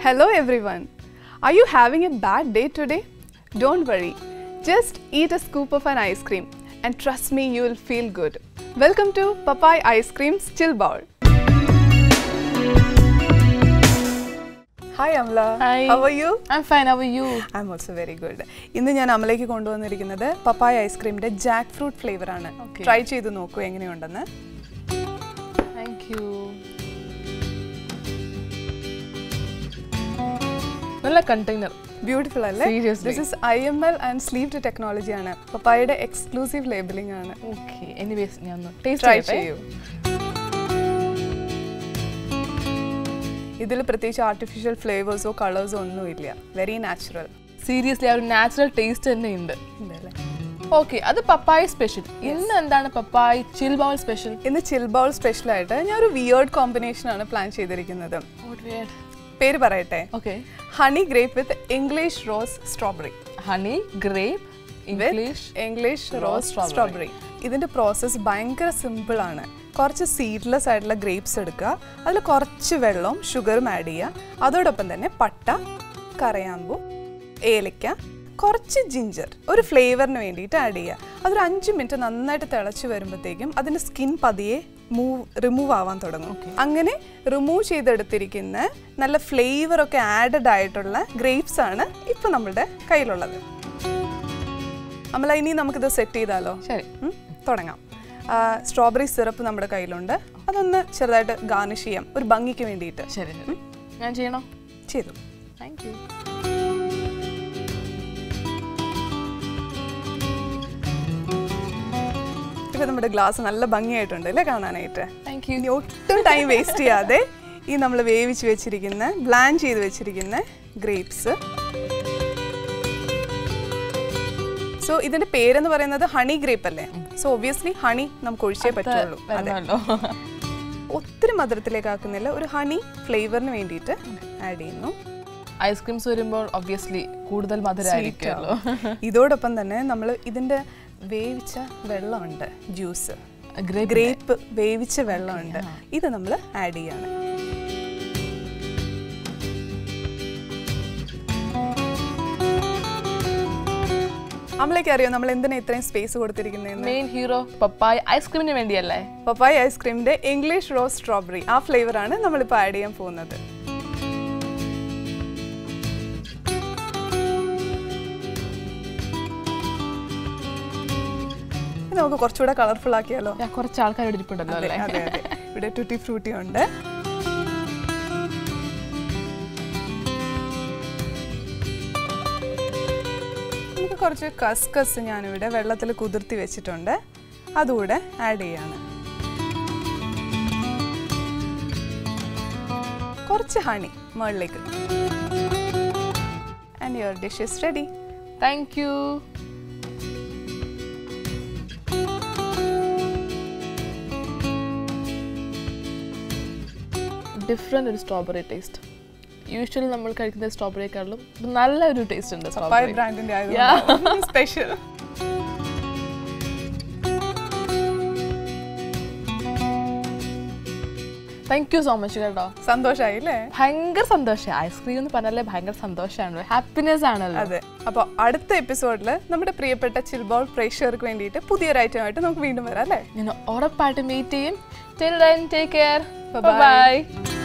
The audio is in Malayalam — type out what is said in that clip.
Hello everyone. Are you having a bad day today? Don't worry. Just eat a scoop of an ice cream and trust me you will feel good. Welcome to Papaya Ice Cream's Chill Bowl. Hi Amla. Hi. How are you? I'm fine. How are you? I am also very good ഇന്ന് ഞാൻ അമലേക്ക് കൊണ്ടുവന്നിരിക്കുന്നത് പപ്പായ ഐസ്ക്രീമിന്റെ ജാക്ക് ഫ്രൂട്ട് ഫ്ലേവർ ആണ് Okay. ട്രൈ ചെയ്ത് നോക്കൂ എങ്ങനെയുണ്ടെന്ന് Thank you. നല്ല കണ്ടെയ്നർ ബ്യൂട്ടിഫുൾ അല്ലേ Seriously. This is I M L and sleeved technology ആണ് പപ്പായയുടെ എക്സ്ക്ലൂസീവ് ലേബലിംഗ് ആണ് ഓക്കെ എനിവേസ് ഞാൻ ഒന്ന് ട്രൈ ടേസ്റ്റ് ചെയ്യൂ ഇതിൽ പ്രത്യേകിച്ച് ആർട്ടിഫിഷ്യൽ ഫ്ലേവേഴ്സോ കളേഴ്സോ ഒന്നുമില്ല വെരി നാച്ചുറൽ സീരിയസ്ലി ആ ഒരു നാച്ചുറൽ ടേസ്റ്റ് തന്നെ ഉണ്ട് ഓക്കെ അത് പപ്പായ സ്പെഷ്യൽ ഇന്ന് എന്താണ് പപ്പായ ചിൽ ബൗൾ സ്പെഷ്യൽ ഇന്ന് ചിൽ ബൗൾ സ്പെഷ്യൽ ആയിട്ട് ഞാൻ ഒരു വിയേർഡ് കോമ്പിനേഷൻ ആണ് പ്ലാൻ ചെയ്തിരിക്കുന്നത് പേര് പറയട്ടെ okay honey grape with English rose strawberry honey grape English English Rose rose strawberry. Strawberry ഇതിന്റെ പ്രോസസ്സ് ഭയങ്കര സിമ്പിൾ ആണ് കുറച്ച് സീഡ്ലെസ് ആയിട്ടുള്ള ഗ്രേപ്സ് എടുക്കുക അതിൽ കുറച്ച് വെള്ളവും ഷുഗറും ആഡ് ചെയ്യുക അതോടൊപ്പം തന്നെ പട്ട കറയാമ്പു ഏലക്ക കുറച്ച് ജിഞ്ചർ ഒരു ഫ്ലേവറിന് വേണ്ടിയിട്ട് ആഡ് ചെയ്യുക അതൊരു അഞ്ച് മിനിറ്റ് നന്നായിട്ട് തിളച്ച് വരുമ്പോഴത്തേക്കും അതിൻ്റെ സ്കിൻ പതിയെ മൂവ് റിമൂവ് ആവാൻ തുടങ്ങും അങ്ങനെ റിമൂവ് ചെയ്തെടുത്തിരിക്കുന്ന നല്ല ഫ്ലേവർ ഒക്കെ ആഡഡ് ആയിട്ടുള്ള ഗ്രേപ്സ് ആണ് ഇപ്പം നമ്മളുടെ കയ്യിലുള്ളത് അമല ഇനി നമുക്കിത് സെറ്റ് ചെയ്താലോ ശരി ഉം, തുടങ്ങാം സ്ട്രോബെറി സിറപ്പ് നമ്മുടെ കയ്യിലുണ്ട് അതൊന്ന് ചെറുതായിട്ട് ഗാർണിഷ് ചെയ്യാം ഒരു ഭംഗിക്ക് വേണ്ടിയിട്ട് ശരി ശരി ഞാൻ ചെയ്യണോ ചെയ്തു താങ്ക് യു ഇപ്പം നമ്മുടെ ഗ്ലാസ് നല്ല ഭംഗിയായിട്ടുണ്ട് അല്ലേ കാണാനായിട്ട് താങ്ക് യു ഇനി ഒട്ടും ടൈം വേസ്റ്റ് ചെയ്യാതെ ഈ നമ്മൾ വേവിച്ച് വെച്ചിരിക്കുന്ന ബ്ലാൻ ചെയ്ത് വെച്ചിരിക്കുന്ന ഗ്രേപ്സ് സോ ഇതിന്റെ പേരെന്ന് പറയുന്നത് ഹണി ഗ്രേപ്പ് അല്ലേ സോ ഒബ്വിയസ്ലി ഹണി നമുക്ക് ഒഴിച്ചേ പറ്റുള്ളൂ അതെ വരണമല്ലോ ഒത്തിരി മധുരത്തിലേക്ക് ആക്കുന്നില്ല ഒരു ഹണി ഫ്ലേവറിന് വേണ്ടിയിട്ട് ആഡ് ചെയ്യുന്നു ഐസ്ക്രീംസ് വരുമ്പോൾ ഒബ്വിയസ്ലി കൂടുതൽ മധുരമായിരിക്കുമല്ലോ ഇതോടൊപ്പം തന്നെ നമ്മൾ ഇതിന്റെ വേവിച്ച വെള്ളമുണ്ട് ജ്യൂസ് ഗ്രേപ്പ് ഗ്രേപ്പ് വേവിച്ച വെള്ളമുണ്ട് ഇത് നമ്മൾ ആഡ് ചെയ്യാണ് അമ്മലേക്ക് അറിയോ നമ്മൾ എന്തിനാ ഇത്രയും സ്പേസ് കൊടുത്തിരിക്കുന്നതെന്ന് മെയിൻ ഹീറോ പപ്പായ ഐസ്ക്രീമിന് വേണ്ടിയല്ലേ പപ്പായ ഐസ്ക്രീമിന്റെ ഇംഗ്ലീഷ് റോസ് സ്ട്രോബെറി ആ ഫ്ലേവർ ആണ് നമ്മളിപ്പോൾ ആഡ് ചെയ്യാൻ പോകുന്നത് ഇത് നമുക്ക് കുറച്ചുകൂടെ കളർഫുൾ ആക്കിയാലോ ഞാൻ കുറച്ച് ആൾക്കാർ ഇവിടെ ഇരിപ്പുണ്ടല്ലോ അതെ അല്ലേ അതെ അതെ ഇവിടെ ടുട്ടി ഫ്രൂട്ടി ഉണ്ട് നമുക്ക് കുറച്ച് കസ്കസ് ഞാനിവിടെ വെള്ളത്തിൽ കുതിർത്തി വെച്ചിട്ടുണ്ട് അതുകൂടെ ആഡ് ചെയ്യാണ് കുറച്ച് ഹണി മുകളിലേക്ക് and your dish is ready thank you different ഒരു സ്ട്രോബെറി ടേസ്റ്റ് യൂഷ്വലി നമ്മൾ കഴിക്കുന്ന സ്ട്രോബെറിയെക്കാളും നല്ലൊരു ടേസ്റ്റ് ഉണ്ട് പപ്പായ സ്ട്രോബെറി ബ്രാൻഡിന്റെ ആയതുകൊണ്ട് special thank you so much കേട്ടോ സന്തോഷമായി അല്ലേ ഭയങ്കര സന്തോഷം ഐസ്ക്രീം എന്ന് പറഞ്ഞാലേ ഭയങ്കര സന്തോഷമാണല്ലോ ഹാപ്പിനെസ് ആണല്ലോ അതെ അപ്പോൾ അടുത്ത എപ്പിസോഡിൽ നമ്മുടെ പ്രിയപ്പെട്ട ചിൽബോൾ പ്രേക്ഷകർക്ക് വേണ്ടിയിട്ട് പുതിയൊരു ഐറ്റം ആയിട്ട് നമുക്ക് വീണ്ടും വരാം അല്ലേ ഞാൻ ഉറപ്പായിട്ടും മീറ്റ് ചെയ്യും till then take care Bye-bye. By